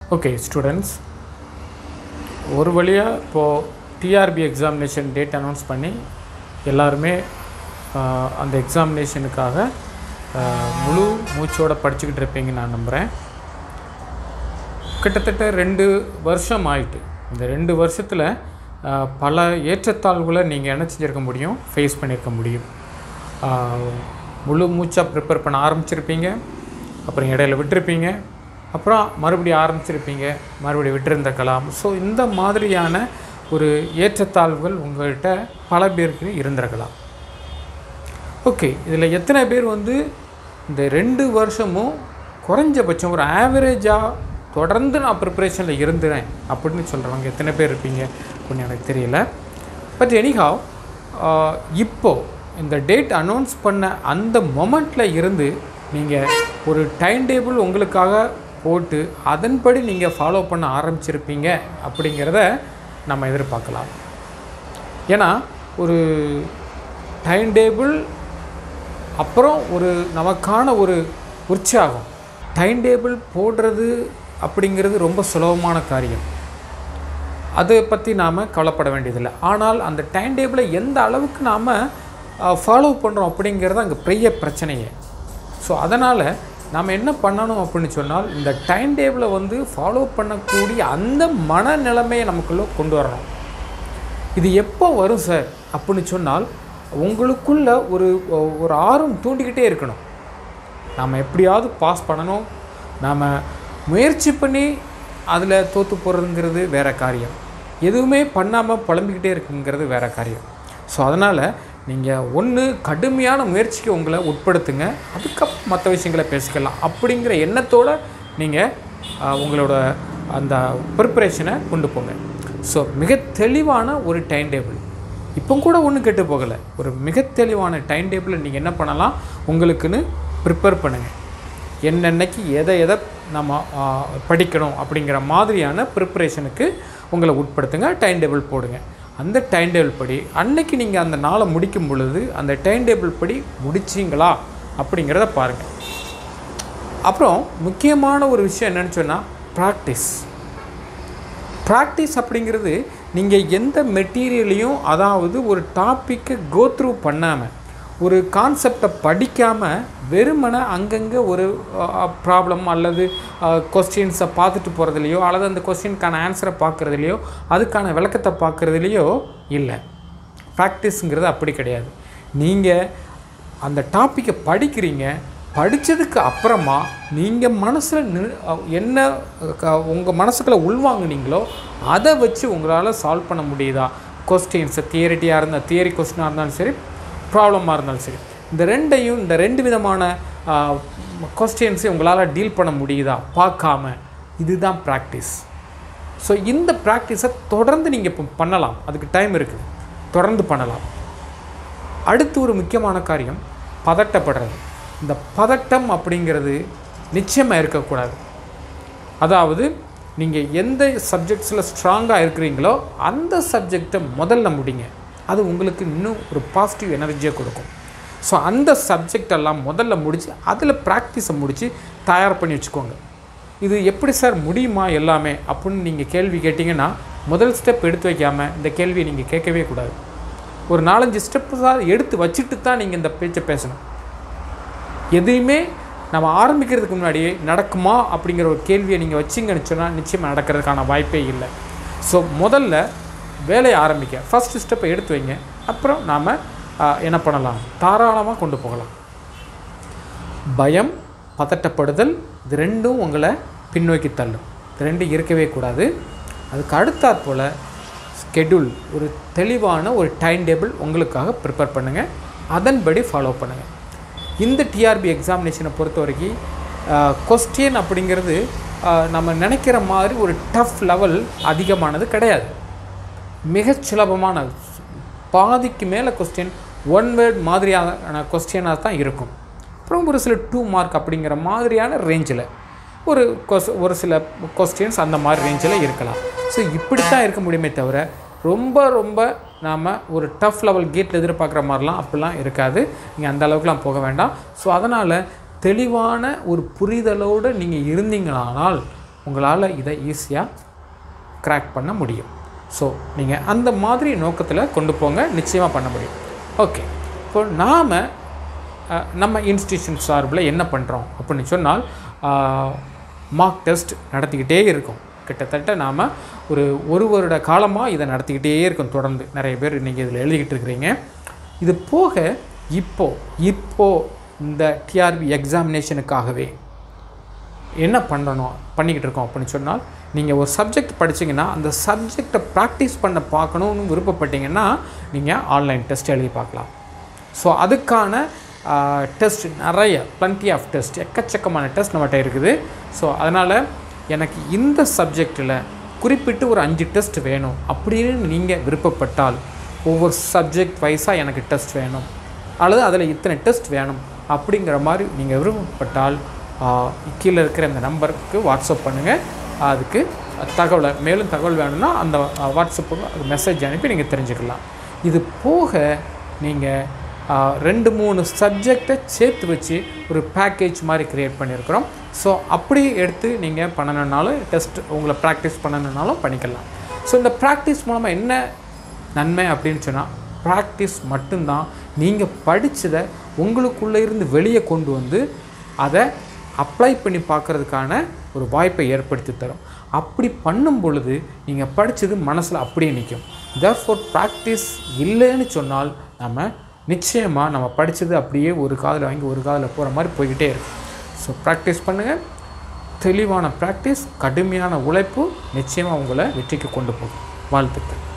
okay students ஒரு வழியாக இப்போது டிஆர்பி எக்ஸாமினேஷன் டேட் அனௌன்ஸ் பண்ணி எல்லாருமே ஆஹ், அந்த எக்ஸாமினேஷனுக்காக ஆஹ், முழு மூச்சோட படிச்சுக்கிட்டு இருப்பீங்கன்னு நான் நம்புகிறேன் கிட்டத்தட்ட ரெண்டு வருஷம் ஆயிட்டு இந்த ரெண்டு வருஷத்தில் பல ஏற்றத்தாழ்வுகளை நீங்கள் என்ன செஞ்சுருக்க முடியும் ஃபேஸ் பண்ணியிருக்க முடியும் ஆஹ், முழு மூச்சாக ப்ரிப்பேர் பண்ண ஆரம்பிச்சிருப்பீங்க அப்புறம் இடையில விட்டிருப்பீங்க அப்புறம் மறுபடியும் ஆரம்பிச்சிருப்பீங்க மறுபடியும் விட்டிருந்திருக்கலாம் ஸோ இந்த மாதிரியான ஒரு ஏற்றத்தாழ்வுகள் உங்கள்கிட்ட பல பேருக்கு இருந்திருக்கலாம் ஓகே இதில் எத்தனை பேர் வந்து இந்த ரெண்டு வருஷமும் குறைஞ்சபட்சம் ஒரு ஆவரேஜாக தொடர்ந்து நான் ப்ரிப்பரேஷனில் இருந்துறேன் அப்படின்னு சொல்கிறவங்க எத்தனை பேர் இருப்பீங்க அப்படின்னு எனக்கு தெரியல பட் எனிஹாவ் இப்போ இந்த டேட் அனௌன்ஸ் பண்ண அந்த மொமெண்ட்டில் இருந்து நீங்கள் ஒரு டைம் டேபிள் உங்களுக்காக போட்டு அதன்படி நீங்கள் ஃபாலோ பண்ண ஆரம்பிச்சிருப்பீங்க அப்படிங்கிறத நம்ம எதிர்பார்க்கலாம் ஏன்னா ஒரு டைம் டேபிள் அப்புறம் ஒரு நமக்கான ஒரு உற்சாகம் டைம் டேபிள் போடுறது அப்படிங்கிறது ரொம்ப சுலபமான காரியம் அதை பற்றி நாம் கவலைப்பட வேண்டியதில்லை ஆனால் அந்த டைம் டேபிளை எந்த அளவுக்கு நாம் ஃபாலோ பண்ணுறோம் அப்படிங்கிறது அங்கே பெரிய பிரச்சனையே ஸோ அதனால் நாம் என்ன பண்ணணும் அப்படின்னு சொன்னால் இந்த டைம் டேபிளை வந்து ஃபாலோ பண்ணக்கூடிய அந்த மனநிலைமையை நமக்குள்ளே கொண்டு வரணும் இது எப்போ வரும் சார் அப்படின்னு சொன்னால் உங்களுக்குள்ள ஒரு ஒரு ஆர்வம் தூண்டிக்கிட்டே இருக்கணும் நாம் எப்படியாவது பாஸ் பண்ணணும் நாம் முயற்சி பண்ணி அதில் தோற்று போகிறதுங்கிறது வேற காரியம் எதுவுமே பண்ணாமல் புலம்பிக்கிட்டே இருக்குங்கிறது வேற காரியம் ஸோ அதனால் நீங்கள் ஒன்று கடுமையான முயற்சிக்கு உங்களை உட்படுத்துங்க அதுக்கப்புறம் மற்ற விஷயங்களை பேசிக்கலாம் அப்படிங்கிற எண்ணத்தோடு நீங்கள் உங்களோட அந்த ப்ரிப்பரேஷனை கொண்டு போங்க ஸோ மிக தெளிவான ஒரு டைம் டேபிள் இப்போ கூட ஒன்றும் கெட்டு போகலை ஒரு மிக தெளிவான டைம் டேபிளை நீங்கள் என்ன பண்ணலாம் உங்களுக்குன்னு ப்ரிப்பேர் பண்ணுங்கள் என்னென்னைக்கு எதை எதை நம்ம ஆ, படிக்கணும் அப்படிங்கிற மாதிரியான ப்ரிப்பரேஷனுக்கு உங்களை உட்படுத்துங்க டைம் டேபிள் போடுங்க அந்த டைம் டேபிள் படி அன்னைக்கு நீங்கள் அந்த நாளை முடிக்கும் பொழுது அந்த டைம் டேபிள் படி முடிச்சிங்களா அப்படிங்கிறத பாருங்கள் அப்புறம் முக்கியமான ஒரு விஷயம் என்னன்னு சொன்னால் ப்ராக்டிஸ் ப்ராக்டிஸ் அப்படிங்கிறது நீங்கள் எந்த மெட்டீரியலையும் அதாவது ஒரு டாப்பிக்கை கோத்ரூ பண்ணாமல் ஒரு கான்செப்டை படிக்காமல் வெறுமனே அங்கங்கே ஒரு ப்ராப்ளம் அல்லது கொஸ்டின்ஸை பார்த்துட்டு போகிறதுலையோ அல்லது அந்த கொஸ்டினுக்கான ஆன்சரை பார்க்குறதுலையோ அதுக்கான விளக்கத்தை பார்க்குறதுலையோ இல்லை ப்ராக்டிஸுங்கிறது அப்படி கிடையாது நீங்கள் அந்த டாப்பிக்கை படிக்கிறீங்க படித்ததுக்கு அப்புறமா நீங்கள் மனசில் நி என்ன உங்கள் மனசுக்குள்ளே உள்வாங்குனீங்களோ அதை வச்சு உங்களால் சால்வ் பண்ண முடியுதா கொஸ்டின்ஸை தியரிட்டியாக இருந்தால் தியரி கொஸ்டினாக இருந்தாலும் சரி ப்ராப்ளமாக இருந்தாலும் சரி இந்த ரெண்டையும் இந்த ரெண்டு விதமான கொஸ்டின்ஸை உங்களால் டீல் பண்ண முடியுதா பார்க்காம இதுதான் ப்ராக்டிஸ் ஸோ இந்த ப்ராக்டிஸை தொடர்ந்து நீங்கள் இப்போ பண்ணலாம் அதுக்கு டைம் இருக்குது தொடர்ந்து பண்ணலாம் அடுத்து ஒரு முக்கியமான காரியம் பதட்டப்படுறது இந்த பதட்டம் அப்படிங்கிறது நிச்சயமாக இருக்கக்கூடாது அதாவது நீங்கள் எந்த சப்ஜெக்ட்ஸில் ஸ்ட்ராங்காக இருக்கிறீங்களோ அந்த சப்ஜெக்டை முதல்ல முடிங்க அது உங்களுக்கு இன்னும் ஒரு பாசிட்டிவ் எனர்ஜியை கொடுக்கும் ஸோ அந்த சப்ஜெக்ட் எல்லாம் முதல்ல முடித்து அதில் ப்ராக்டிஸை முடித்து தயார் பண்ணி வச்சுக்கோங்க இது எப்படி சார் முடியுமா எல்லாமே அப்படின்னு நீங்கள் கேள்வி கேட்டிங்கன்னா முதல் ஸ்டெப் எடுத்து வைக்காமல் இந்த கேள்வியை நீங்கள் கேட்கவே கூடாது ஒரு நாலஞ்சு ஸ்டெப்பு தான் எடுத்து வச்சுட்டு தான் நீங்கள் இந்த பேச்சை பேசணும் எதையுமே நம்ம ஆரம்பிக்கிறதுக்கு முன்னாடியே நடக்குமா அப்படிங்கிற ஒரு கேள்வியை நீங்கள் வச்சிங்கன்னு சொன்னால் நிச்சயமாக நடக்கிறதுக்கான வாய்ப்பே இல்லை ஸோ முதல்ல வேலையை ஆரம்பிக்க ஃபஸ்ட்டு ஸ்டெப்பை எடுத்து வைங்க அப்புறம் நாம் என்ன பண்ணலாம் தாராளமாக கொண்டு போகலாம் பயம் பதட்டப்படுதல் இது ரெண்டும் உங்களை பின்னோக்கி தள்ளும் இது ரெண்டும் இருக்கவே கூடாது அதுக்கு அடுத்தாற் போல் ஸ்கெடியூல் ஒரு தெளிவான ஒரு டைம் டேபிள் உங்களுக்காக ப்ரிப்பேர் பண்ணுங்கள் அதன்படி ஃபாலோ பண்ணுங்கள் இந்த டிஆர்பி எக்ஸாமினேஷனை பொறுத்த வரைக்கும் கொஸ்டின் அப்படிங்கிறது ஆஹ், நம்ம நினைக்கிற மாதிரி ஒரு டஃப் லெவல் அதிகமானது கிடையாது மிகச் சுலபமான பாதிக்கு மேலே கொஸ்டின் ஒன் வேர்ட் மாதிரியான கொஸ்டினாக தான் இருக்கும் அப்புறம் ஒரு சில டூ மார்க் அப்படிங்கிற மாதிரியான ரேஞ்சில் ஒரு கொஸ் ஒரு சில கொஸ்டின்ஸ் அந்த மாதிரி ரேஞ்சில் இருக்கலாம் ஸோ இப்படி தான் இருக்க முடியுமே தவிர ரொம்ப ரொம்ப நாம் ஒரு டஃப் லெவல் கேட்டில் எதிர்பார்க்குற மாதிரிலாம் அப்படிலாம் இருக்காது நீங்கள் அந்த அளவுக்குலாம் போக வேண்டாம் ஸோ அதனால் தெளிவான ஒரு புரிதலோடு நீங்கள் இருந்தீங்களானால் உங்களால் இதை ஈஸியாக கிராக் பண்ண முடியும் ஸோ நீங்கள் அந்த மாதிரி நோக்கத்தில் கொண்டு போங்க நிச்சயமாக பண்ண முடியும் ஓகே இப்போ நாம் நம்ம இன்ஸ்டிடியூஷன் சார்பில் என்ன பண்ணுறோம் அப்படின்னு சொன்னால் மார்க் டெஸ்ட் நடத்திக்கிட்டே இருக்கோம் கிட்டத்தட்ட நாம் ஒரு ஒரு வருட காலமாக இதை நடத்திக்கிட்டே இருக்கோம் தொடர்ந்து நிறைய பேர் இன்றைக்கி இதில் எழுதிக்கிட்டு இருக்கிறீங்க இது போக இப்போ இப்போ இந்த டிஆர்பி எக்ஸாமினேஷனுக்காகவே என்ன பண்ணணும் பண்ணிக்கிட்டு இருக்கோம் அப்படின்னு சொன்னால் நீங்கள் ஒரு சப்ஜெக்ட் படிச்சீங்கன்னா அந்த சப்ஜெக்டை ப்ராக்டிஸ் பண்ண பார்க்கணுன்னு விருப்பப்பட்டீங்கன்னா நீங்கள் ஆன்லைன் டெஸ்ட் எழுதி பார்க்கலாம் ஸோ அதுக்கான டெஸ்ட் நிறைய plenty ஆஃப் டெஸ்ட் எக்கச்சக்கமான டெஸ்ட் நம்மகிட்ட இருக்குது ஸோ அதனால் எனக்கு இந்த சப்ஜெக்டில் குறிப்பிட்டு ஒரு அஞ்சு டெஸ்ட் வேணும் அப்படின்னு நீங்கள் விருப்பப்பட்டால் ஒவ்வொரு சப்ஜெக்ட் வைஸாக எனக்கு டெஸ்ட் வேணும் அல்லது அதில் இத்தனை டெஸ்ட் வேணும் அப்படிங்கிற மாதிரி நீங்கள் விருப்பப்பட்டால் ஆஹ், கீழே இருக்கிற இந்த நம்பருக்கு வாட்ஸ்அப் பண்ணுங்கள் அதுக்கு தகவலை மேலும் தகவல் வேணும்னா அந்த ஆஹ், வாட்ஸ்அப்புக்கு மெசேஜ் அனுப்பி நீங்கள் தெரிஞ்சுக்கலாம் இது போக நீங்கள் ரெண்டு மூணு சப்ஜெக்டை சேர்த்து வச்சு ஒரு பேக்கேஜ் மாதிரி க்ரியேட் பண்ணியிருக்கிறோம் ஸோ அப்படி எடுத்து நீங்கள் பண்ணணுன்னாலும் டெஸ்ட் உங்களை ப்ராக்டிஸ் பண்ணணுன்னாலும் பண்ணிக்கலாம் ஸோ இந்த ப்ராக்டிஸ் மூலமாக என்ன நன்மை அப்படின்னு சொன்னால் ப்ராக்டிஸ் மட்டும்தான் நீங்கள் படித்ததை உங்களுக்குள்ளே இருந்து வெளியே கொண்டு வந்து அதை அப்ளை பண்ணி பார்க்கறதுக்கான ஒரு வாய்ப்பை ஏற்படுத்தி தரும் அப்படி பண்ணும் பொழுது நீங்கள் படித்தது மனசில் அப்படியே நிற்கும் therefore ப்ராக்டிஸ் இல்லைன்னு சொன்னால் நம்ம நிச்சயமாக நம்ம படித்தது அப்படியே ஒரு காதில் வாங்கி ஒரு காதில் போகிற மாதிரி போய்கிட்டே இருக்கும் ஸோ ப்ராக்டிஸ் பண்ணுங்கள் தெளிவான ப்ராக்டிஸ் கடுமையான உழைப்பு நிச்சயமாக உங்களை வெற்றிக்கு கொண்டு போகும் வாழ்த்துக்கள்